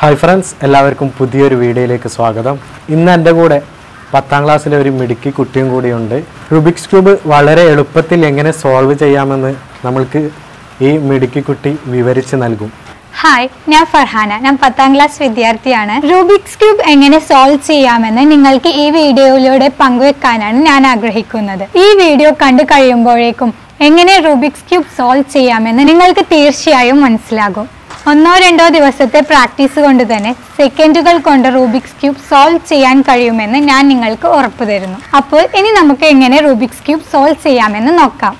hi friends എല്ലാവർക്കും പുതിയൊരു വീഡിയോയിലേക്ക് സ്വാഗതം ഇന്ന് എൻ്റെ കൂടെ പത്താം ക്ലാസ്സിലെ ഒരു മിടുക്കി കുട്ടിയും കൂടിയുണ്ട് റുബിക്സ് ക്യൂബ് വളരെ എളുപ്പത്തിൽ എങ്ങനെ സോൾവ് ചെയ്യാമെന്ന് നമ്മൾക്ക് ഈ മിടുക്കി കുട്ടി വിവരിച്ച് നൽകും ഹായ് ഞാൻ ഫർഹാന ഞാൻ പത്താം ക്ലാസ് വിദ്യാർത്ഥിയാണ് റൂബിക്സ് ക്യൂബ് എങ്ങനെ സോൾവ് ചെയ്യാമെന്ന് നിങ്ങൾക്ക് ഈ വീഡിയോയിലൂടെ പങ്കുവെക്കാനാണ് ഞാൻ ആഗ്രഹിക്കുന്നത് ഈ വീഡിയോ കണ്ടു കഴിയുമ്പോഴേക്കും എങ്ങനെ റൂബിക്സ് ക്യൂബ് സോൾവ് ചെയ്യാമെന്ന് നിങ്ങൾക്ക് തീർച്ചയായും മനസ്സിലാകും ഒന്നോ രണ്ടോ ദിവസത്തെ പ്രാക്ടീസ് കൊണ്ട് തന്നെ സെക്കൻഡുകൾ കൊണ്ട് റൂബിക്സ് ക്യൂബ് സോൾവ് ചെയ്യാൻ കഴിയുമെന്ന് ഞാൻ നിങ്ങൾക്ക് ഉറപ്പു തരുന്നു അപ്പോൾ ഇനി നമുക്ക് എങ്ങനെ റൂബിക്സ് ക്യൂബ് സോൾവ് ചെയ്യാമെന്ന് നോക്കാം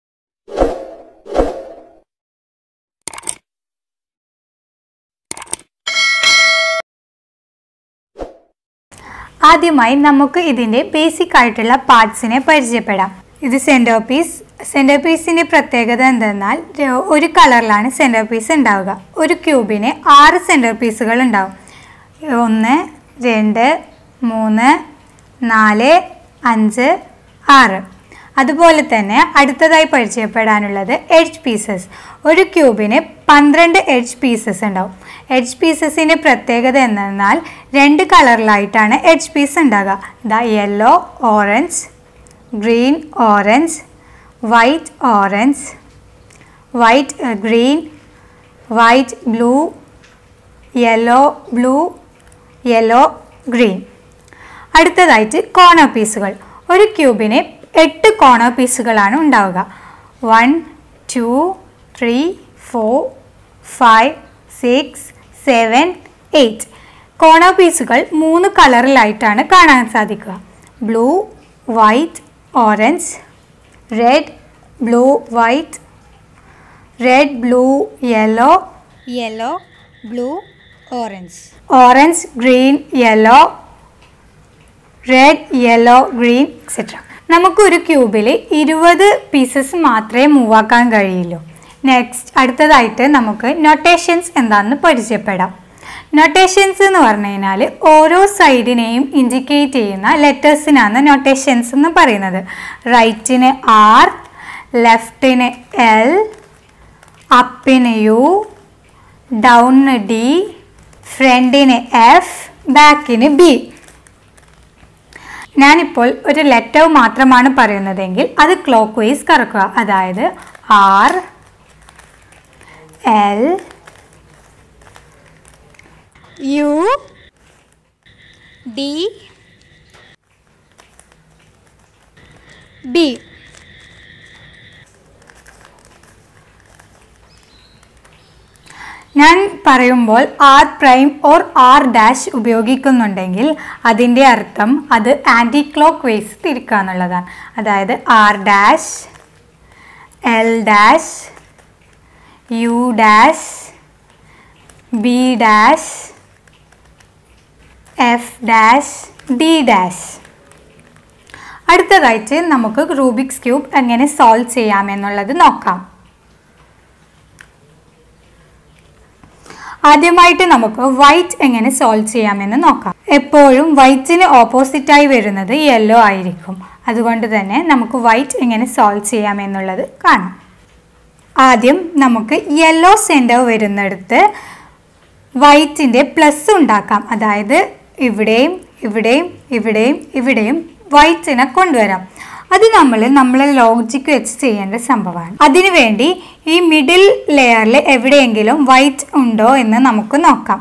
ആദ്യമായി നമുക്ക് ഇതിൻ്റെ ബേസിക് ആയിട്ടുള്ള പാർട്സിനെ പരിചയപ്പെടാം ഇത് സെൻറ്റർ പീസ് സെൻറ്റർ പീസിൻ്റെ പ്രത്യേകത എന്തെന്നാൽ ര- ഒരു കളറിലാണ് സെൻറ്റർ പീസ് ഉണ്ടാവുക ഒരു ക്യൂബിന് ആറ് സെൻറ്റർ പീസുകൾ ഉണ്ടാവും ഒന്ന് രണ്ട് മൂന്ന് നാല് അഞ്ച് ആറ് അതുപോലെ തന്നെ അടുത്തതായി പരിചയപ്പെടാനുള്ളത് എഡ്ജ് പീസസ് ഒരു ക്യൂബിന് പന്ത്രണ്ട് എഡ്ജ് പീസസ് ഉണ്ടാവും എഡ്ജ് പീസസിൻ്റെ പ്രത്യേകത എന്തെന്നാൽ രണ്ട് കളറിലായിട്ടാണ് എഡ്ജ് പീസ് ഉണ്ടാകുക ഇതാ yellow orange green orange white orange white green white blue yellow blue yellow green അടുത്തതായിട്ട് കോർണർ പീസുകൾ ഒരു ക്യൂബിന് എട്ട് കോർണർ പീസുകളാണ് ഉണ്ടാവുക one two three four five six seven eight corner പീസുകൾ മൂന്ന് കളറിലായിട്ടാണ് കാണാൻ സാധിക്കുക blue white orange red blue white red blue yellow yellow blue orange orange green yellow red yellow green etcetera നമുക്കൊരു ക്യൂബിൽ ഇരുപത് പീസസ് മാത്രമേ മൂവ് ആക്കാൻ കഴിയുള്ളൂ നെക്സ്റ്റ് അടുത്തതായിട്ട് നമുക്ക് നൊട്ടേഷൻസ് എന്താണെന്ന് പരിചയപ്പെടാം നൊട്ടേഷൻസ് എന്ന് പറഞ്ഞു കഴിഞ്ഞാൽ ഓരോ സൈഡിനെയും ഇൻഡിക്കേറ്റ് ചെയ്യുന്ന ലെറ്റേഴ്സിനാണ് നൊട്ടേഷൻസ് എന്ന് പറയുന്നത് റൈറ്റിന് ആർ ലെഫ്റ്റിന് എൽ അപ്പിന് യു ഡൗണിന് ഡി ഫ്രണ്ടിന് എഫ് ബാക്കിന് ബി ഞാനിപ്പോൾ ഒരു ലെറ്റർ മാത്രമാണ് പറയുന്നതെങ്കിൽ അത് ക്ലോക്ക് വൈസ് കറക്കുക അതായത് R L U D B ഞാൻ പറയുമ്പോൾ R prime or R dash ഉപയോഗിക്കുന്നുണ്ടെങ്കിൽ അതിൻ്റെ അർത്ഥം അത് ആൻറ്റി ക്ലോക്ക് വൈസ് തിരിക്കുക എന്നുള്ളതാണ് അതായത് R dash L dash U dash B dash F dash D dash അടുത്തതായിട്ട് നമുക്ക് റൂബിക്സ് ക്യൂബ് എങ്ങനെ സോൾവ് ചെയ്യാമെന്നുള്ളത് നോക്കാം ആദ്യമായിട്ട് നമുക്ക് വൈറ്റ് എങ്ങനെ സോൾവ് ചെയ്യാമെന്ന് നോക്കാം എപ്പോഴും വൈറ്റിന് ഓപ്പോസിറ്റായി വരുന്നത് യെല്ലോ ആയിരിക്കും അതുകൊണ്ട് തന്നെ നമുക്ക് വൈറ്റ് എങ്ങനെ സോൾവ് ചെയ്യാമെന്നുള്ളത് കാണാം ആദ്യം നമുക്ക് യെല്ലോ സെൻറ്റർ വരുന്നിടത്ത് വൈറ്റിൻ്റെ പ്ലസ് ഉണ്ടാക്കാം അതായത് ഇവിടെയും ഇവിടെയും ഇവിടെയും ഇവിടെയും വൈറ്റിനെ കൊണ്ടുവരാം അത് നമ്മൾ നമ്മളെ ലോജിക്ക് വെച്ച് ചെയ്യേണ്ട സംഭവമാണ് അതിനുവേണ്ടി ഈ മിഡിൽ ലെയറിൽ എവിടെയെങ്കിലും വൈറ്റ് ഉണ്ടോ എന്ന് നമുക്ക് നോക്കാം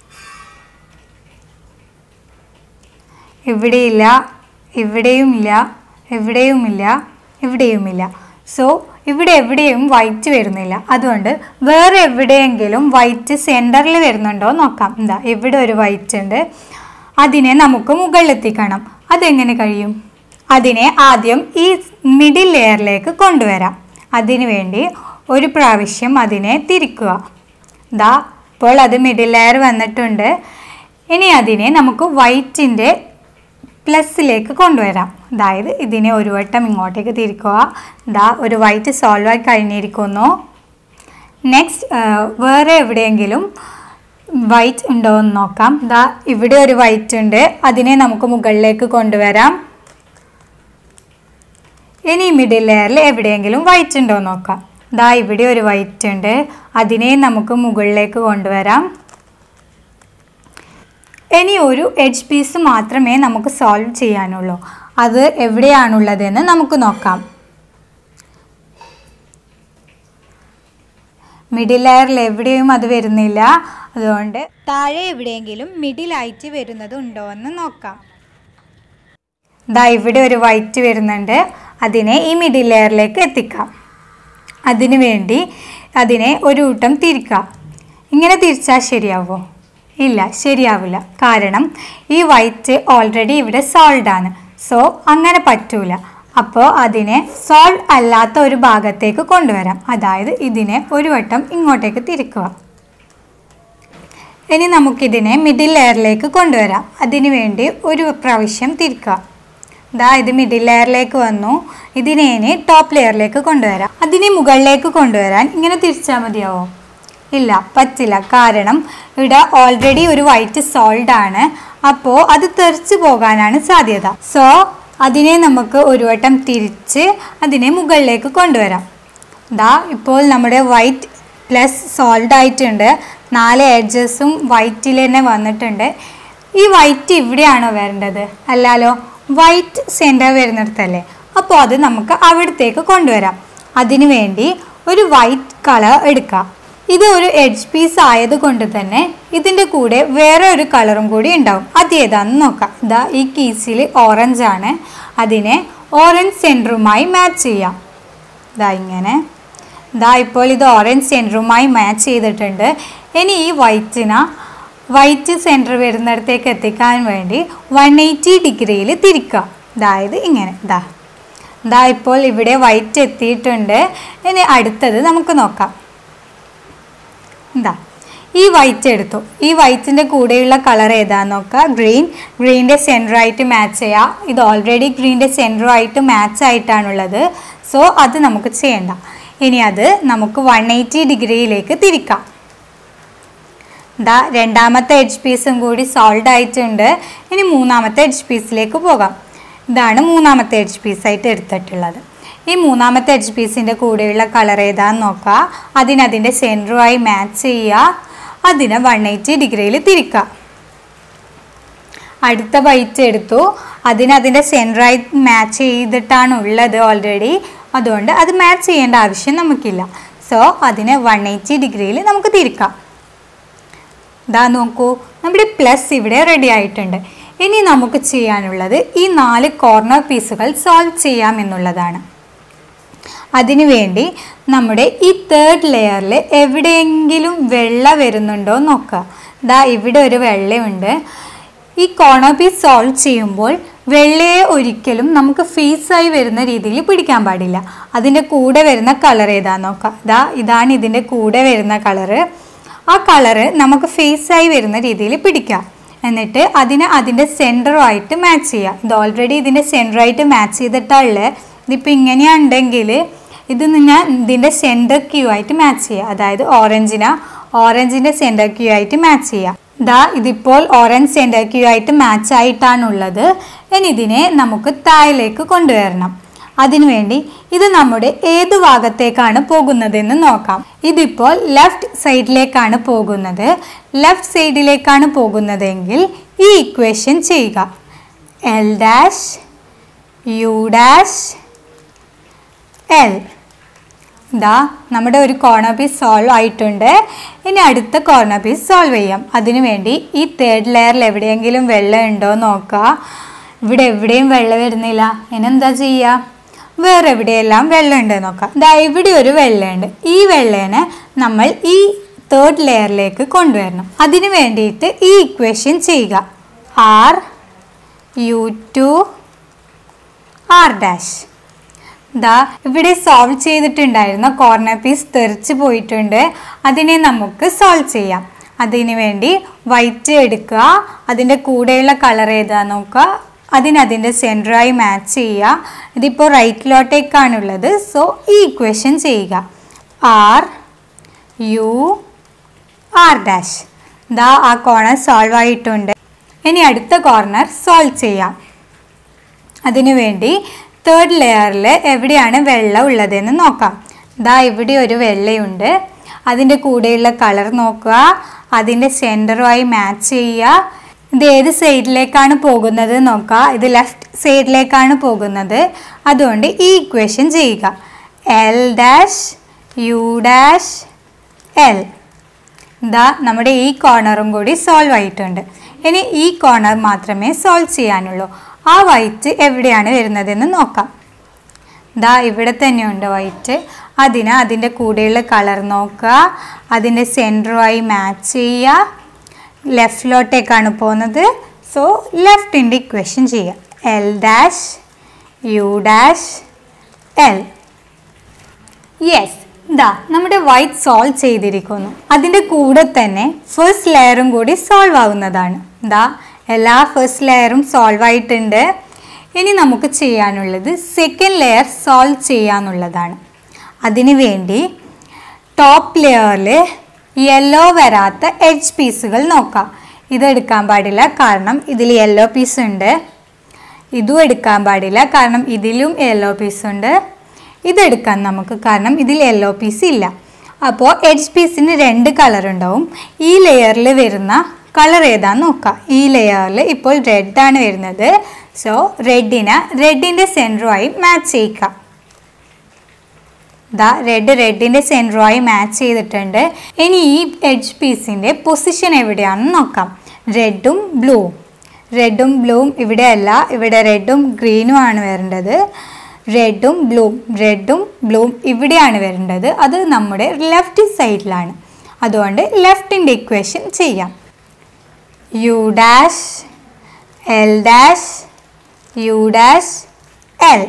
ഇവിടെയില്ല ഇവിടെയുമില്ല ഇവിടെയുമില്ല ഇവിടെയുമില്ല സോ ഇവിടെ എവിടെയും വൈറ്റ് വരുന്നില്ല അതുകൊണ്ട് വേറെ എവിടെയെങ്കിലും വൈറ്റ് സെൻറ്ററിൽ വരുന്നുണ്ടോ നോക്കാം എന്താ ഇവിടെ ഒരു വൈറ്റ് ഉണ്ട് അതിനെ നമുക്ക് മുകളിലെത്തിക്കണം അതെങ്ങനെ കഴിയും അതിനെ ആദ്യം ഈ മിഡിൽ ലെയറിലേക്ക് കൊണ്ടുവരാം അതിനു വേണ്ടി ഒരു പ്രാവശ്യം അതിനെ തിരിക്കുക ദാ ഇപ്പോൾ അത് മിഡിൽ ലെയർ വന്നിട്ടുണ്ട് ഇനി അതിനെ നമുക്ക് വൈറ്റിൻ്റെ പ്ലസ്സിലേക്ക് കൊണ്ടുവരാം അതായത് ഇതിനെ ഒരു വട്ടം ഇങ്ങോട്ടേക്ക് തിരിക്കുക ദാ ഒരു വൈറ്റ് സോൾവ് ആയി കഴിഞ്ഞിരിക്കുന്നു നെക്സ്റ്റ് വേറെ എവിടെയെങ്കിലും വൈറ്റ് ഉണ്ടോ എന്ന് നോക്കാം ദാ ഇവിടെ ഒരു വൈറ്റ് ഉണ്ട് അതിനെ നമുക്ക് മുകളിലേക്ക് കൊണ്ടുവരാം ഇനി മിഡിൽ ലെയറിൽ എവിടെയെങ്കിലും വൈറ്റ് ഉണ്ടോ എന്ന് നോക്കാം ദാ ഇവിടെ ഒരു വൈറ്റ് ഉണ്ട് അതിനെ നമുക്ക് മുകളിലേക്ക് കൊണ്ടുവരാം ഇനി ഒരു എഡ്ജ് പീസ് മാത്രമേ നമുക്ക് സോൾവ് ചെയ്യാനുള്ളൂ അത് എവിടെയാണുള്ളതെന്ന് നമുക്ക് നോക്കാം മിഡിൽ ലെയറിൽ എവിടെയും അത് വരുന്നില്ല അതുകൊണ്ട് താഴെ എവിടെയെങ്കിലും മിഡിലായിട്ട് വരുന്നത് ഉണ്ടോ എന്ന് നോക്കാം ദാ ഇവിടെ ഒരു വൈറ്റ് വരുന്നുണ്ട് അതിനെ ഈ മിഡിൽ ലെയറിലേക്ക് എത്തിക്കാം അതിനു വേണ്ടി അതിനെ ഒരു കൂട്ടം തിരിക്കാം ഇങ്ങനെ തിരിച്ചാൽ ശരിയാവോ ഇല്ല ശരിയാവില്ല കാരണം ഈ വൈറ്റ് ഓൾറെഡി ഇവിടെ സോൾഡ് ആണ് സോ അങ്ങനെ പറ്റൂല അപ്പോൾ അതിനെ സോൾവ് അല്ലാത്ത ഒരു ഭാഗത്തേക്ക് കൊണ്ടുവരാം അതായത് ഇതിനെ ഒരു വട്ടം ഇങ്ങോട്ടേക്ക് തിരിക്കുക ഇനി നമുക്കിതിനെ മിഡിൽ ലെയറിലേക്ക് കൊണ്ടുവരാം അതിനു വേണ്ടി ഒരു പ്രാവശ്യം തിരിക്കുക ദാ ഇത് മിഡിൽ ലെയറിലേക്ക് വന്നു ഇതിനെ ഇനി ടോപ്പ് ലെയറിലേക്ക് കൊണ്ടുവരാം അതിനെ മുകളിലേക്ക് കൊണ്ടുവരാൻ ഇങ്ങനെ തിരിച്ചാൽ മതിയാവോ ഇല്ല പറ്റില്ല കാരണം ഇവിടെ ഓൾറെഡി ഒരു വൈറ്റ് സോൾഡ് ആണ് അപ്പോൾ അത് തെറിച്ച് പോകാനാണ് സാധ്യത സോ അതിനെ നമുക്ക് ഒരു വട്ടം തിരിച്ച് അതിനെ മുകളിലേക്ക് കൊണ്ടുവരാം ദാ ഇപ്പോൾ നമ്മുടെ വൈറ്റ് പ്ലസ് സോൾഡ് ആയിട്ടുണ്ട് നാല് എഡ്ജസും വൈറ്റിൽ തന്നെ വന്നിട്ടുണ്ട് ഈ വൈറ്റ് ഇവിടെയാണോ വരേണ്ടത് അല്ലാലോ വൈറ്റ് സെൻറ്റർ വരുന്നിടത്തല്ലേ അപ്പോൾ അത് നമുക്ക് അവിടത്തേക്ക് കൊണ്ടുവരാം അതിനു വേണ്ടി ഒരു വൈറ്റ് കളർ എടുക്കാം ഇത് ഒരു എഡ്ജ് പീസ് ആയതുകൊണ്ട് തന്നെ ഇതിൻ്റെ കൂടെ വേറെ ഒരു കളറും കൂടി ഉണ്ടാവും അത് ഏതാണെന്ന് നോക്കാം ഇതാ ഈ കീസിൽ ഓറഞ്ച് ആണ് അതിനെ ഓറഞ്ച് സെൻറ്ററുമായി മാച്ച് ചെയ്യാം ഇതാ ഇങ്ങനെ ഇതാ ഇപ്പോൾ ഇത് ഓറഞ്ച് സെൻറ്ററുമായി മാച്ച് ചെയ്തിട്ടുണ്ട് ഇനി ഈ വൈറ്റിന വൈറ്റ് സെൻറ്റർ വരുന്നിടത്തേക്ക് എത്തിക്കാൻ വേണ്ടി വൺ എയ്റ്റി ഡിഗ്രിയിൽ തിരിക്കുക അതായത് ഇങ്ങനെ ഇതാ ഇതാ ഇപ്പോൾ ഇവിടെ വൈറ്റ് എത്തിയിട്ടുണ്ട് ഇനി അടുത്തത് നമുക്ക് നോക്കാം എന്താ ഈ വൈറ്റ് എടുത്തു ഈ വൈറ്റിൻ്റെ കൂടെയുള്ള കളർ ഏതാന്ന് നോക്കുക ഗ്രീൻ ഗ്രീൻ്റെ സെൻറ്ററായിട്ട് മാച്ച് ചെയ്യാം ഇത് ഓൾറെഡി ഗ്രീൻ്റെ സെൻറ്ററുമായിട്ട് മാച്ച് ആയിട്ടാണുള്ളത് സോ അത് നമുക്ക് ചെയ്യണ്ട ഇനി അത് നമുക്ക് വൺ എയ്റ്റി ഡിഗ്രിയിലേക്ക് തിരിക്കാം ദാ രണ്ടാമത്തെ എഡ്ജ് പീസും കൂടി സോൾഡ് ആയിട്ടുണ്ട് ഇനി മൂന്നാമത്തെ എഡ്ജ് പീസിലേക്ക് പോകാം ഇതാണ് മൂന്നാമത്തെ എഡ്ജ് പീസായിട്ട് എടുത്തിട്ടുള്ളത് ഈ മൂന്നാമത്തെ എഡ്ജ് പീസിൻ്റെ കൂടെയുള്ള കളർ ഏതാന്ന് നോക്കുക അതിനതിൻ്റെ സെൻറ്ററുമായി മാച്ച് ചെയ്യുക അതിനെ വൺ എയ്റ്റി ഡിഗ്രിയിൽ തിരിക്കുക അടുത്ത ബൈറ്റ് എടുത്തു അതിന് അതിൻ്റെ സെൻറ്ററായി മാച്ച് ചെയ്തിട്ടാണ് ഉള്ളത് ഓൾറെഡി അതുകൊണ്ട് അത് മാച്ച് ചെയ്യേണ്ട ആവശ്യം നമുക്കില്ല സോ അതിനെ വൺ എയ്റ്റി ഡിഗ്രിയിൽ നമുക്ക് തിരിക്കാം ഇതാ നോക്കൂ നമ്മുടെ പ്ലസ് ഇവിടെ റെഡി ആയിട്ടുണ്ട് ഇനി നമുക്ക് ചെയ്യാനുള്ളത് ഈ നാല് കോർണർ പീസുകൾ സോൾവ് ചെയ്യാം എന്നുള്ളതാണ് അതിനുവേണ്ടി നമ്മുടെ ഈ തേർഡ് ലെയറിൽ എവിടെയെങ്കിലും വെള്ള വരുന്നുണ്ടോ എന്ന് നോക്കുക ദാ ഇവിടെ ഒരു വെള്ളയുണ്ട് ഈ കോർണർ പീസ് സോൾവ് ചെയ്യുമ്പോൾ വെള്ളയെ ഒരിക്കലും നമുക്ക് ഫേസായി വരുന്ന രീതിയിൽ പിടിക്കാൻ പാടില്ല അതിൻ്റെ കൂടെ വരുന്ന കളർ ഏതാന്ന് നോക്കാം ഇതാ ഇതാണ് ഇതിൻ്റെ കൂടെ വരുന്ന കളറ് ആ കളറ് നമുക്ക് ഫേസായി വരുന്ന രീതിയിൽ പിടിക്കാം എന്നിട്ട് അതിനെ അതിൻ്റെ സെൻറ്ററുമായിട്ട് മാച്ച് ചെയ്യാം ഇത് ഓൾറെഡി ഇതിൻ്റെ സെൻറ്ററായിട്ട് മാച്ച് ചെയ്തിട്ടുള്ള ഇതിപ്പോൾ ഇങ്ങനെയുണ്ടെങ്കിൽ ഇത് ഞാൻ ഇതിൻ്റെ സെൻറ്റർ ക്യൂ ആയിട്ട് മാച്ച് ചെയ്യുക അതായത് ഓറഞ്ചിനെ ഓറഞ്ചിൻ്റെ സെൻറ്റർ ക്യൂ ആയിട്ട് മാച്ച് ചെയ്യുക ദാ ഇതിപ്പോൾ ഓറഞ്ച് സെൻറ്റർ ക്യൂ ആയിട്ട് മാച്ച് ആയിട്ടാണുള്ളത് ഇനി ഇതിനെ നമുക്ക് താഴേക്ക് കൊണ്ടുവരണം അതിനുവേണ്ടി ഇത് നമ്മുടെ ഏത് ഭാഗത്തേക്കാണ് പോകുന്നതെന്ന് നോക്കാം ഇതിപ്പോൾ ലെഫ്റ്റ് സൈഡിലേക്കാണ് പോകുന്നത് ലെഫ്റ്റ് സൈഡിലേക്കാണ് പോകുന്നതെങ്കിൽ ഈ ഇക്വേഷൻ ചെയ്യുക L dash U dash L ഇതാ നമ്മുടെ ഒരു കോർണർ പീസ് സോൾവ് ആയിട്ടുണ്ട് ഇനി അടുത്ത കോർണർ പീസ് സോൾവ് ചെയ്യാം അതിനുവേണ്ടി ഈ തേർഡ് ലെയറിൽ എവിടെയെങ്കിലും വെള്ളം ഉണ്ടോ നോക്കുക ഇവിടെ എവിടെയും വെള്ളം വരുന്നില്ല ഇനെന്താ ചെയ്യുക വേറെ എവിടെയെല്ലാം വെള്ളം ഉണ്ട് നോക്കാം ഇതാ ഇവിടെ ഒരു വെള്ളമുണ്ട് ഈ വെള്ളേനെ നമ്മൾ ഈ തേർഡ് ലെയറിലേക്ക് കൊണ്ടുവരണം അതിന് വേണ്ടിയിട്ട് ഈ ഇക്വേഷൻ ചെയ്യുക R U two R dash ദാ ഇവിടെ സോൾവ് ചെയ്തിട്ടുണ്ടായിരുന്ന കോർണർ പീസ് തെറിച്ച് പോയിട്ടുണ്ട് അതിനെ നമുക്ക് സോൾവ് ചെയ്യാം അതിന് വേണ്ടി വൈറ്റ് എടുക്കുക അതിൻ്റെ കൂടെയുള്ള കളർ ഏതാ നോക്കുക അതിന് അതിൻ്റെ സെൻറ്ററായി മാച്ച് ചെയ്യുക ഇതിപ്പോൾ റൈറ്റിലോട്ടേക്കാണുള്ളത് സോ ഈ ഇക്വേഷൻ ചെയ്യുക ആർ യു ആർ ഡാഷ് ദാ ആ കോർണർ സോൾവ് ആയിട്ടുണ്ട് ഇനി അടുത്ത കോർണർ സോൾവ് ചെയ്യാം അതിനുവേണ്ടി തേർഡ് ലെയറിൽ എവിടെയാണ് വെള്ളം ഉള്ളതെന്ന് നോക്കാം ദാ ഇവിടെ ഒരു വെള്ളയുണ്ട് അതിൻ്റെ കൂടെയുള്ള കളർ നോക്കുക അതിൻ്റെ സെൻറ്ററുമായി മാച്ച് ചെയ്യുക ഇത് ഏത് സൈഡിലേക്കാണ് പോകുന്നത് നോക്കുക ഇത് ലെഫ്റ്റ് സൈഡിലേക്കാണ് പോകുന്നത് അതുകൊണ്ട് ഈ ഇക്വേഷൻ ചെയ്യുക L dash U dash L ഇതാ നമ്മുടെ ഈ കോർണറും കൂടി സോൾവ് ആയിട്ടുണ്ട് ഇനി ഈ കോർണർ മാത്രമേ സോൾവ് ചെയ്യാനുള്ളൂ ആ വൈറ്റ് എവിടെയാണ് വരുന്നതെന്ന് നോക്കാം ദാ ഇവിടെ തന്നെയുണ്ട് വൈറ്റ് അതിന് അതിൻ്റെ കൂടെയുള്ള കളർ നോക്കുക അതിൻ്റെ സെൻറ്ററുമായി മാച്ച് ചെയ്യുക ലെഫ്റ്റിലോട്ടേക്കാണ് പോകുന്നത് സോ ലെഫ്റ്റിൻ്റെ ഇക്വേഷൻ ചെയ്യുക L dash U dash L yes ഇതാ നമ്മുടെ വൈറ്റ് സോൾവ് ചെയ്തിരിക്കുന്നു അതിൻ്റെ കൂടെ തന്നെ ഫസ്റ്റ് ലെയറും കൂടി സോൾവ് ആവുന്നതാണ് ഇതാ എല്ലാ ഫസ്റ്റ് ലെയറും സോൾവ് ആയിട്ടുണ്ട് ഇനി നമുക്ക് ചെയ്യാനുള്ളത് സെക്കൻഡ് ലെയർ സോൾവ് ചെയ്യാന്നുള്ളതാണ് അതിനു വേണ്ടി ടോപ്പ് ലെയറിൽ യെല്ലോ വരാത്ത എഡ്ജ് പീസുകൾ നോക്കാം ഇത് എടുക്കാൻ പാടില്ല കാരണം ഇതിൽ യെല്ലോ പീസ് ഉണ്ട് ഇതും എടുക്കാൻ പാടില്ല കാരണം ഇതിലും യെല്ലോ പീസ് ഉണ്ട് ഇതെടുക്കാൻ നമുക്ക് കാരണം ഇതിൽ യെല്ലോ പീസ് ഇല്ല അപ്പോൾ എഡ്ജ് പീസിന് രണ്ട് കളർ ഉണ്ടാവും ഈ ലെയറിൽ വരുന്ന കളർ ഏതാന്ന് നോക്കാം ഈ ലെയറിൽ ഇപ്പോൾ റെഡ് ആണ് വരുന്നത് സോ റെഡിന് റെഡിൻ്റെ സെൻറ്ററുമായി മാച്ച് ചെയ്യിക്കാം ദാ റെഡ് റെഡിൻ്റെ സെൻറ്ററുമായി മാച്ച് ചെയ്തിട്ടുണ്ട് ഇനി ഈ എഡ്ജ് പീസിൻ്റെ പൊസിഷൻ എവിടെയാണെന്ന് നോക്കാം റെഡും ബ്ലൂവും റെഡും ബ്ലൂവും ഇവിടെ അല്ല ഇവിടെ റെഡും ഗ്രീനും ആണ് വരേണ്ടത് റെഡും ബ്ലൂവും റെഡും ബ്ലൂവും ഇവിടെയാണ് വരേണ്ടത് അത് നമ്മുടെ ലെഫ്റ്റ് സൈഡിലാണ് അതുകൊണ്ട് ലെഫ്റ്റിൻ്റെ ഇക്വേഷൻ ചെയ്യാം U dash L dash U dash L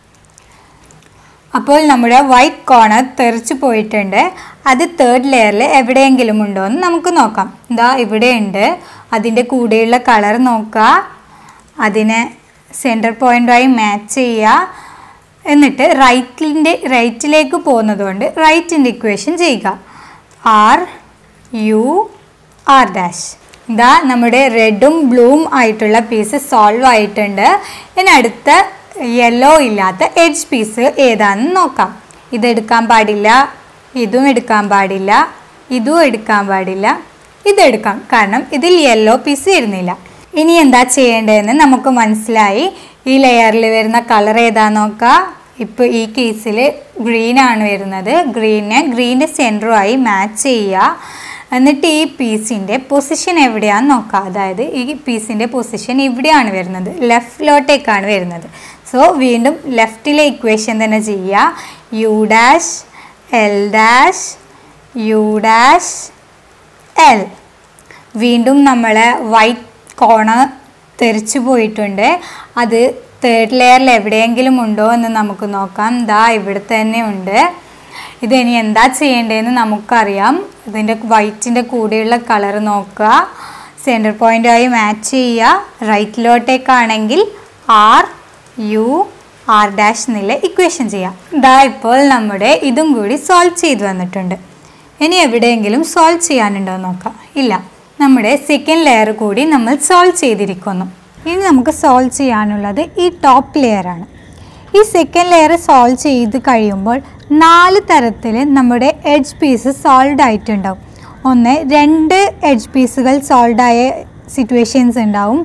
അപ്പോൾ നമ്മുടെ വൈറ്റ് കോർണർ തെറിച്ചു പോയിട്ടുണ്ട് അത് തേർഡ് ലെയറിൽ എവിടെയെങ്കിലും ഉണ്ടോ എന്ന് നമുക്ക് നോക്കാം ഇതാ ഇവിടെയുണ്ട് അതിൻ്റെ കൂടെയുള്ള കളർ നോക്കുക അതിനെ സെൻറ്റർ പോയിൻ്റായി മാച്ച് ചെയ്യുക എന്നിട്ട് റൈറ്റിൻ്റെ റൈറ്റിലേക്ക് പോകുന്നതുകൊണ്ട് റൈറ്റിൻ്റെ ഇക്വേഷൻ ചെയ്യുക ആർ യു ആർ ഡാഷ് ഇതാ നമ്മുടെ റെഡും ബ്ലൂവും ആയിട്ടുള്ള പീസ് സോൾവ് ആയിട്ടുണ്ട് ഇനി അടുത്ത യെല്ലോ ഇല്ലാത്ത എഡ്ജ് പീസ് ഏതാണെന്ന് നോക്കാം ഇതെടുക്കാൻ പാടില്ല ഇതും എടുക്കാൻ പാടില്ല ഇതും എടുക്കാൻ പാടില്ല ഇതെടുക്കാം കാരണം ഇതിൽ യെല്ലോ പീസ് വരുന്നില്ല ഇനി എന്താ ചെയ്യേണ്ടതെന്ന് നമുക്ക് മനസ്സിലായി ഈ ലെയറിൽ വരുന്ന കളർ ഏതാ നോക്കാം ഇപ്പോൾ ഈ കേസിൽ ഗ്രീൻ ആണ് വരുന്നത് ഗ്രീനെ ഗ്രീൻ്റെ സെൻറ്ററുമായി മാച്ച് ചെയ്യുക എന്നിട്ട് ഈ പീസിൻ്റെ പൊസിഷൻ എവിടെയാണെന്ന് നോക്കുക അതായത് ഈ പീസിൻ്റെ പൊസിഷൻ ഇവിടെയാണ് വരുന്നത് ലെഫ്റ്റിലോട്ടേക്കാണ് വരുന്നത് സോ വീണ്ടും ലെഫ്റ്റിലെ ഇക്വേഷൻ തന്നെ ചെയ്യുക U dash L dash U dash L വീണ്ടും നമ്മൾ വൈറ്റ് കോണർ തെറിച്ചു പോയിട്ടുണ്ട് അത് തേർഡ് ലെയറിൽ എവിടെയെങ്കിലും ഉണ്ടോ എന്ന് നമുക്ക് നോക്കാം ദാ ഇവിടെ തന്നെ ഉണ്ട് ഇതിനി എന്താ ചെയ്യേണ്ടതെന്ന് നമുക്കറിയാം ഇതിൻ്റെ വൈറ്റിൻ്റെ കൂടെയുള്ള കളർ നോക്കുക സെൻറ്റർ പോയിൻ്റായി മാച്ച് ചെയ്യുക റൈറ്റിലോട്ടേക്കാണെങ്കിൽ ആർ യു ആർ ഡാഷ് എന്നുള്ള ഇക്വേഷൻ ചെയ്യാം ഇതാ ഇപ്പോൾ നമ്മുടെ ഇതും കൂടി സോൾവ് ചെയ്ത് വന്നിട്ടുണ്ട് ഇനി എവിടെയെങ്കിലും സോൾവ് ചെയ്യാനുണ്ടോ എന്ന് നോക്കാം ഇല്ല നമ്മുടെ സെക്കൻഡ് ലെയർ കൂടി നമ്മൾ സോൾവ് ചെയ്തിരിക്കുന്നു ഇനി നമുക്ക് സോൾവ് ചെയ്യാനുള്ളത് ഈ ടോപ്പ് ലെയറാണ് ഈ സെക്കൻഡ് ലെയർ സോൾവ് ചെയ്ത് കഴിയുമ്പോൾ നാല് തരത്തിൽ നമ്മുടെ എഡ്ജ് പീസ് സോൾവ് ആയിട്ടുണ്ടാവും ഒന്ന് രണ്ട് എഡ്ജ് പീസുകൾ സോൾവ് ആയ സിറ്റുവേഷൻസ് ഉണ്ടാവും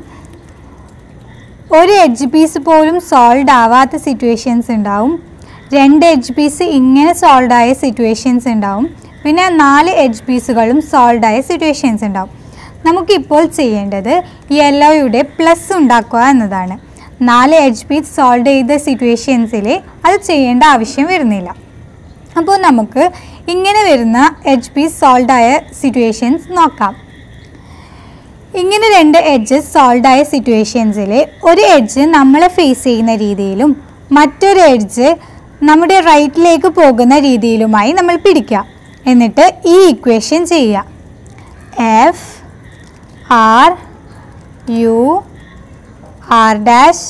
ഒരു എഡ്ജ് പീസ് പോലും സോൾവ് ആവാത്ത സിറ്റുവേഷൻസ് ഉണ്ടാവും രണ്ട് എഡ്ജ് പീസ് ഇങ്ങനെ സോൾവ് ആയ സിറ്റുവേഷൻസ് ഉണ്ടാവും പിന്നെ നാല് എഡ്ജ് പീസുകളും സോൾവ് ആയ സിറ്റുവേഷൻസ് ഉണ്ടാവും നമുക്കിപ്പോൾ ചെയ്യേണ്ടത് യെല്ലോയുടെ പ്ലസ് ഉണ്ടാക്കുക എന്നതാണ് നാല് എഡ്ജ് പീസ് സോൾവ് ചെയ്ത സിറ്റുവേഷൻസിൽ അത് ചെയ്യേണ്ട ആവശ്യം വരുന്നില്ല അപ്പോൾ നമുക്ക് ഇങ്ങനെ വരുന്ന എഡ്ജ് പീസ് സോൾവ് ആയ സിറ്റുവേഷൻസ് നോക്കാം ഇങ്ങനെ രണ്ട് എഡ്ജസ് സോൾവ് ആയ സിറ്റുവേഷൻസിൽ ഒരു എഡ്ജ് നമ്മളെ ഫേസ് ചെയ്യുന്ന രീതിയിലും മറ്റൊരു എഡ്ജ് നമ്മുടെ റൈറ്റിലേക്ക് പോകുന്ന രീതിയിലുമായി നമ്മൾ പിടിക്കുക എന്നിട്ട് ഈ ഇക്വേഷൻ ചെയ്യുക F R U R dash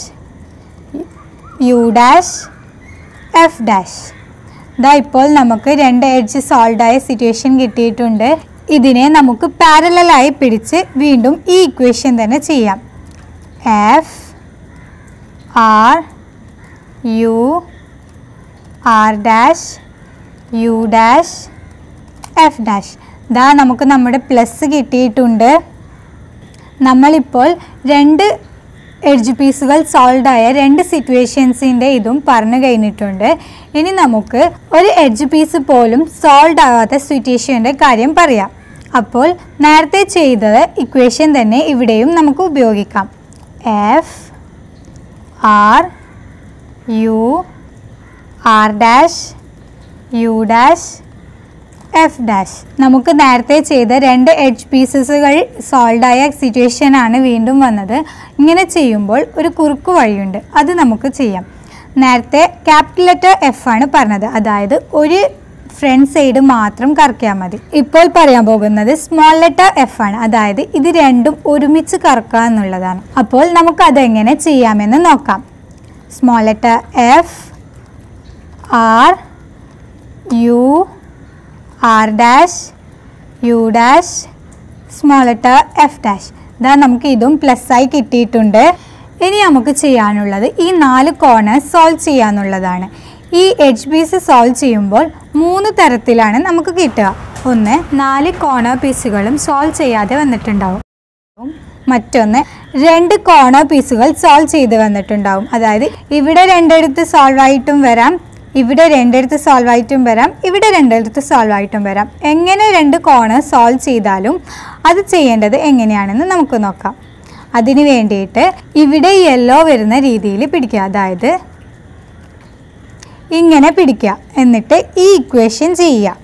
U dash F dash ഇതാ ഇപ്പോൾ നമുക്ക് രണ്ട് എഡ്ജ് സോൾവ് ആയ സിറ്റുവേഷൻ കിട്ടിയിട്ടുണ്ട് ഇതിനെ നമുക്ക് പാരലായി പിടിച്ച് വീണ്ടും ഈ ഇക്വേഷൻ തന്നെ ചെയ്യാം F R U R dash U dash F dash ഇതാ നമുക്ക് നമ്മുടെ പ്ലസ് കിട്ടിയിട്ടുണ്ട് നമ്മളിപ്പോൾ രണ്ട് എഡ്ജ് പീസുകൾ സോൾവ് ആയ രണ്ട് സിറ്റുവേഷൻസിൻ്റെ ഇതും പറഞ്ഞു കഴിഞ്ഞിട്ടുണ്ട് ഇനി നമുക്ക് ഒരു എഡ്ജ് പീസ് പോലും സോൾവ് ആവാത്ത സിറ്റുവേഷൻ്റെ കാര്യം പറയാം അപ്പോൾ നേരത്തെ ചെയ്തത് ഇക്വേഷൻ തന്നെ ഇവിടെയും നമുക്ക് ഉപയോഗിക്കാം F R U R dash U dash F dash നമുക്ക് നേരത്തെ ചെയ്ത രണ്ട് എഡ്ജ് പീസസുകൾ സോൾവ് ആയ സിറ്റുവേഷൻ ആണ് വീണ്ടും വന്നത് ഇങ്ങനെ ചെയ്യുമ്പോൾ ഒരു കുറുക്കു വഴിയുണ്ട് അത് നമുക്ക് ചെയ്യാം നേരത്തെ ക്യാപിറ്റൽ ലെറ്റർ എഫ് ആണ് പറഞ്ഞത് അതായത് ഒരു ഫ്രണ്ട് സൈഡ് മാത്രം കറക്കിയാൽ മതി ഇപ്പോൾ പറയാൻ പോകുന്നത് സ്മോൾ ലെറ്റർ എഫ് ആണ് അതായത് ഇത് രണ്ടും ഒരുമിച്ച് കറക്കുക എന്നുള്ളതാണ് അപ്പോൾ നമുക്ക് അതെങ്ങനെ ചെയ്യാമെന്ന് നോക്കാം small letter F R U R dash U dash small letter F dash ഇതാ നമുക്ക് ഇതും പ്ലസ് ആയി കിട്ടിയിട്ടുണ്ട് ഇനി നമുക്ക് ചെയ്യാനുള്ളത് ഈ നാല് കോർണേഴ്സ് സോൾവ് ചെയ്യാന്നുള്ളതാണ് ഈ എച്ച് പീസ് സോൾവ് ചെയ്യുമ്പോൾ മൂന്ന് തരത്തിലാണ് നമുക്ക് കിട്ടുക ഒന്ന് നാല് കോർണർ പീസുകളും സോൾവ് ചെയ്യാതെ വന്നിട്ടുണ്ടാവും മറ്റൊന്ന് രണ്ട് കോർണർ പീസുകൾ സോൾവ് ചെയ്ത് വന്നിട്ടുണ്ടാവും അതായത് ഇവിടെ രണ്ടിടത്ത് സോൾവ് ആയിട്ടും വരാം ഇവിടെ രണ്ടിടത്ത് സോൾവ് ആയിട്ടും വരാം ഇവിടെ രണ്ടിടത്ത് സോൾവ് ആയിട്ടും വരാം എങ്ങനെ രണ്ട് കോർണർ സോൾവ് ചെയ്താലും അത് ചെയ്യേണ്ടത് എങ്ങനെയാണെന്ന് നമുക്ക് നോക്കാം അതിന് വേണ്ടിയിട്ട് ഇവിടെ യെല്ലോ വരുന്ന രീതിയിൽ പിടിക്കുക അതായത് ഇങ്ങനെ പിടിക്കുക എന്നിട്ട് ഈ ഇക്വേഷൻ ചെയ്യുക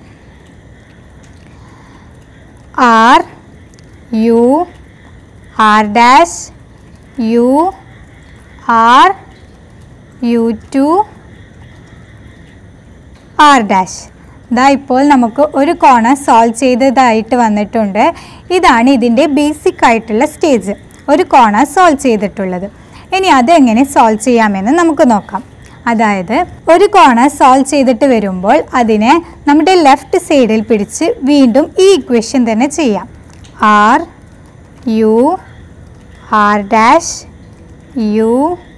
R U R dash U R U two R dash ഇതാ ഇപ്പോൾ നമുക്ക് ഒരു കോണർ സോൾവ് ചെയ്തതായിട്ട് വന്നിട്ടുണ്ട് ഇതാണ് ഇതിൻ്റെ ബേസിക് ആയിട്ടുള്ള സ്റ്റേജ് ഒരു കോണർ സോൾവ് ചെയ്തിട്ടുള്ളത് ഇനി അതെങ്ങനെ സോൾവ് ചെയ്യാമെന്ന് നമുക്ക് നോക്കാം അതായത് ഒരു കോണർ സോൾവ് ചെയ്തിട്ട് വരുമ്പോൾ അതിനെ നമ്മുടെ ലെഫ്റ്റ് സൈഡിൽ പിടിച്ച് വീണ്ടും ഈ ഇക്വേഷൻ തന്നെ ചെയ്യാം R U R dash U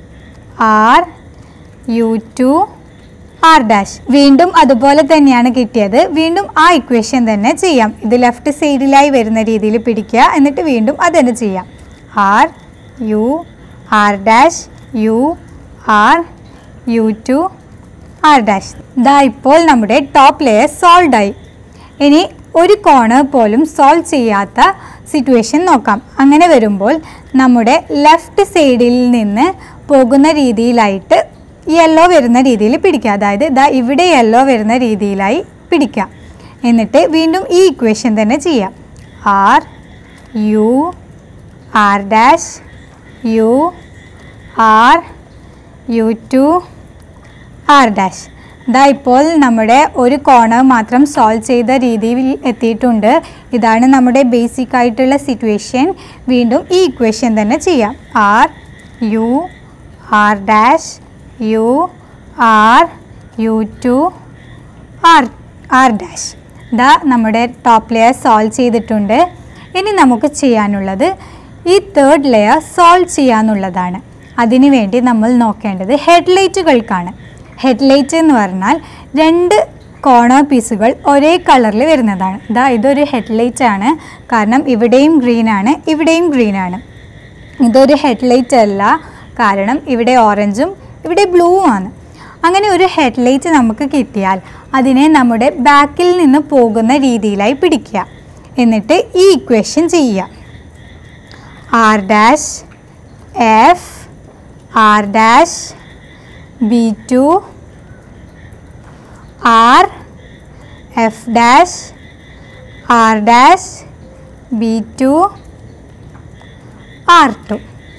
R U two R dash വീണ്ടും അതുപോലെ തന്നെയാണ് കിട്ടിയത് വീണ്ടും ആ ഇക്വേഷൻ തന്നെ ചെയ്യാം ഇത് ലെഫ്റ്റ് സൈഡിലായി വരുന്ന രീതിയിൽ പിടിക്കുക എന്നിട്ട് വീണ്ടും അത് തന്നെ ചെയ്യാം R U R dash U R U two R dash ദാ ഇപ്പോൾ നമ്മുടെ ടോപ്പ് ലെയർ സോൾവ് ആയി ഇനി ഒരു കോണർ പോലും സോൾവ് ചെയ്യാത്ത സിറ്റുവേഷൻ നോക്കാം അങ്ങനെ വരുമ്പോൾ നമ്മുടെ ലെഫ്റ്റ് സൈഡിൽ നിന്ന് പോകുന്ന രീതിയിലായിട്ട് യെല്ലോ വരുന്ന രീതിയിൽ പിടിക്കുക അതായത് ഇതാ ഇവിടെ യെല്ലോ വരുന്ന രീതിയിലായി പിടിക്കുക എന്നിട്ട് വീണ്ടും ഈ ഇക്വേഷൻ തന്നെ ചെയ്യാം R U R dash U R U two R dash ഇതാ ഇപ്പോൾ നമ്മുടെ ഒരു കോണർ മാത്രം സോൾവ് ചെയ്ത രീതിയിൽ എത്തിയിട്ടുണ്ട് ഇതാണ് നമ്മുടെ ബേസിക് ആയിട്ടുള്ള സിറ്റുവേഷൻ വീണ്ടും ഈ ഇക്വേഷൻ തന്നെ ചെയ്യാം R U R dash U R U two R R dash ഇതാ നമ്മുടെ ടോപ്പ് ലെയർ സോൾവ് ചെയ്തിട്ടുണ്ട് ഇനി നമുക്ക് ചെയ്യാനുള്ളത് ഈ തേർഡ് ലെയർ സോൾവ് ചെയ്യാന്നുള്ളതാണ് അതിനുവേണ്ടി നമ്മൾ നോക്കേണ്ടത് ഹെഡ്ലൈറ്റുകൾക്കാണ് ഹെഡ്ലൈറ്റ് എന്ന് പറഞ്ഞാൽ രണ്ട് കോർണർ പീസുകൾ ഒരേ കളറിൽ വരുന്നതാണ് ഇതാ ഇതൊരു ഹെഡ്ലൈറ്റ് ആണ് കാരണം ഇവിടെയും ഗ്രീൻ ആണ് ഇവിടെയും ഗ്രീൻ ആണ് ഇതൊരു ഹെഡ്ലൈറ്റ് അല്ല കാരണം ഇവിടെ ഓറഞ്ചും ഇവിടെ ബ്ലൂ ആണ് അങ്ങനെ ഒരു ഹെഡ്ലൈറ്റ് നമുക്ക് കിട്ടിയാൽ അതിനെ നമ്മുടെ ബാക്കിൽ നിന്ന് പോകുന്ന രീതിയിലായി പിടിക്കുക എന്നിട്ട് ഈ ഇക്വേഷൻ ചെയ്യുക R dash F R dash B two R F dash R dash B two R two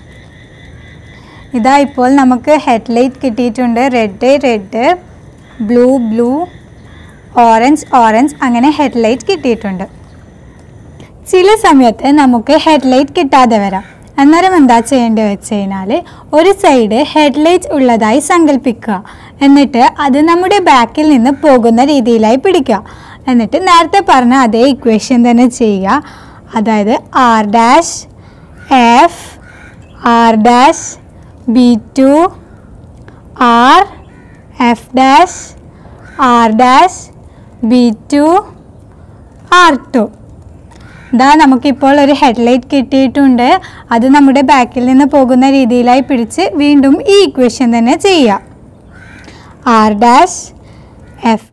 ഇതാ ഇപ്പോൾ നമുക്ക് ഹെഡ്ലൈറ്റ് കിട്ടിയിട്ടുണ്ട് red red blue blue orange orange അങ്ങനെ ഹെഡ്ലൈറ്റ് കിട്ടിയിട്ടുണ്ട് ചില സമയത്ത് നമുക്ക് ഹെഡ്ലൈറ്റ് കിട്ടാതെ വരാം അന്നേരം എന്താ ചെയ്യേണ്ടത് വെച്ച് കഴിഞ്ഞാൽ ഒരു സൈഡ് ഹെഡ്ലൈറ്റ് ഉള്ളതായി സങ്കല്പിക്കുക എന്നിട്ട് അത് നമ്മുടെ ബാക്കിൽ നിന്ന് പോകുന്ന രീതിയിലായി പിടിക്കുക എന്നിട്ട് നേരത്തെ പറഞ്ഞ അതേ ഇക്വേഷൻ തന്നെ ചെയ്യുക അതായത് R dash F R dash B two R F dash R dash B two R two ഇതാ നമുക്കിപ്പോൾ ഒരു ഹെഡ്ലൈറ്റ് കിട്ടിയിട്ടുണ്ട് അത് നമ്മുടെ ബാക്കിൽ നിന്ന് പോകുന്ന രീതിയിലായി പിടിച്ച് വീണ്ടും ഈ ഇക്വേഷൻ തന്നെ ചെയ്യാം R dash F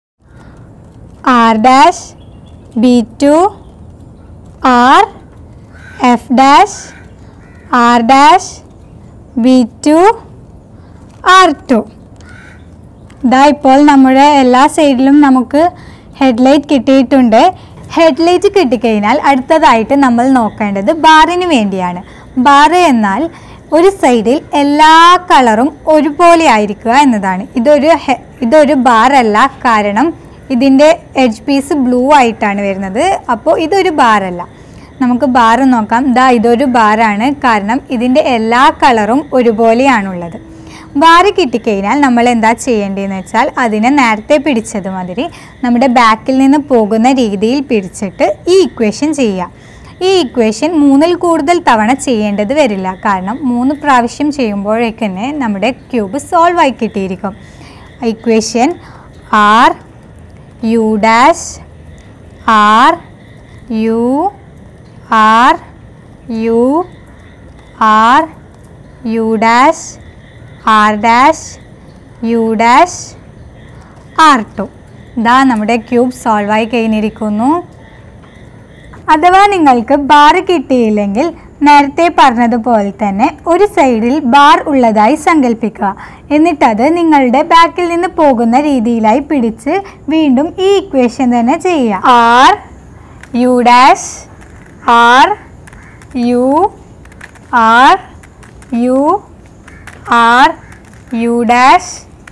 R dash B two R F dash R dash B two R two ഇതാ ഇപ്പോൾ നമ്മുടെ എല്ലാ സൈഡിലും നമുക്ക് ഹെഡ്ലൈറ്റ് കിട്ടിയിട്ടുണ്ട് ഹെഡ്ലൈറ്റ് കിട്ടിക്കഴിഞ്ഞാൽ അടുത്തതായിട്ട് നമ്മൾ നോക്കേണ്ടത് ബാറിന് വേണ്ടിയാണ് ബാറ് എന്നാൽ ഒരു സൈഡിൽ എല്ലാ കളറും ഒരുപോലെ ആയിരിക്കുക എന്നതാണ് ഇതൊരു ഹെ- ഇതൊരു ബാറല്ല കാരണം ഇതിൻ്റെ എഡ്ജ് പീസ് ബ്ലൂ ആയിട്ടാണ് വരുന്നത് അപ്പോൾ ഇതൊരു ബാറല്ല നമുക്ക് ബാർ നോക്കാം ദാ ഇതൊരു ബാറാണ് കാരണം ഇതിൻ്റെ എല്ലാ കളറും ഒരുപോലെയാണുള്ളത് ബാറ് കിട്ടിക്കഴിഞ്ഞാൽ നമ്മൾ എന്താ ചെയ്യേണ്ടതെന്ന് വെച്ചാൽ അതിനെ നേരത്തെ പിടിച്ചത് മാതിരി നമ്മുടെ ബാക്കിൽ നിന്ന് പോകുന്ന രീതിയിൽ പിടിച്ചിട്ട് ഈ ഇക്വേഷൻ ചെയ്യാം ഈ ഇക്വേഷൻ മൂന്നിൽ കൂടുതൽ തവണ ചെയ്യേണ്ടത് വരില്ല കാരണം മൂന്ന് പ്രാവശ്യം ചെയ്യുമ്പോഴേക്ക് തന്നെ നമ്മുടെ ക്യൂബ് സോൾവ് ആയി കിട്ടിയിരിക്കും equation R U dash R U R U R U dash R dash U dash R two ഇതാ നമ്മുടെ ക്യൂബ് സോൾവ് ആയി കഴിഞ്ഞിരിക്കുന്നു അഥവാ നിങ്ങൾക്ക് ബാർ കിട്ടിയില്ലെങ്കിൽ നേരത്തെ പറഞ്ഞതുപോലെ തന്നെ ഒരു സൈഡിൽ ബാർ ഉള്ളതായി സങ്കല്പിക്കുക എന്നിട്ടത് നിങ്ങളുടെ ബാക്കിൽ നിന്ന് പോകുന്ന രീതിയിലായി പിടിച്ച് വീണ്ടും ഈ ഇക്വേഷൻ തന്നെ ചെയ്യുക R U dash R U R U R U dash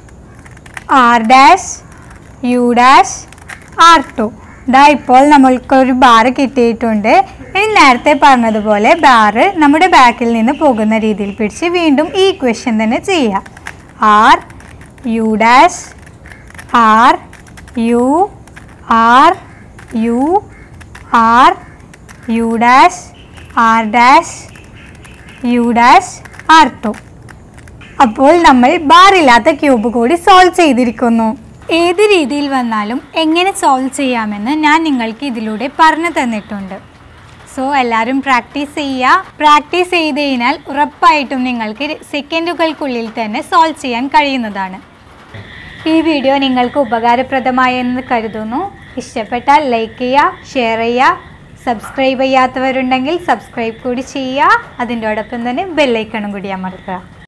R dash U dash R two ഇതാ ഇപ്പോൾ നമ്മൾക്കൊരു ബാറ് കിട്ടിയിട്ടുണ്ട് ഇനി നേരത്തെ പറഞ്ഞതുപോലെ ബാറ് നമ്മുടെ ബാക്കിൽ നിന്ന് പോകുന്ന രീതിയിൽ പിടിച്ച് വീണ്ടും ഈ ക്വസ്റ്റ്യൻ തന്നെ ചെയ്യാം R U dash R U R U R U dash R dash U dash R two അപ്പോൾ നമ്മൾ ബാറില്ലാത്ത ക്യൂബ് കൂടി സോൾവ് ചെയ്തിരിക്കുന്നു ഏത് രീതിയിൽ വന്നാലും എങ്ങനെ സോൾവ് ചെയ്യാമെന്ന് ഞാൻ നിങ്ങൾക്ക് ഇതിലൂടെ പറഞ്ഞു തന്നിട്ടുണ്ട് സോ എല്ലാവരും പ്രാക്ടീസ് ചെയ്യുക പ്രാക്ടീസ് ചെയ്ത് കഴിഞ്ഞാൽ ഉറപ്പായിട്ടും നിങ്ങൾക്ക് സെക്കൻഡുകൾക്കുള്ളിൽ തന്നെ സോൾവ് ചെയ്യാൻ കഴിയുന്നതാണ് ഈ വീഡിയോ നിങ്ങൾക്ക് ഉപകാരപ്രദമായെന്ന് കരുതുന്നു ഇഷ്ടപ്പെട്ടാൽ ലൈക്ക് ചെയ്യുക ഷെയർ ചെയ്യുക സബ്സ്ക്രൈബ് ചെയ്യാത്തവരുണ്ടെങ്കിൽ സബ്സ്ക്രൈബ് കൂടി ചെയ്യുക അതിൻ്റെ ഒപ്പം തന്നെ ബെല്ലൈക്കണും കൂടി അമർത്തുക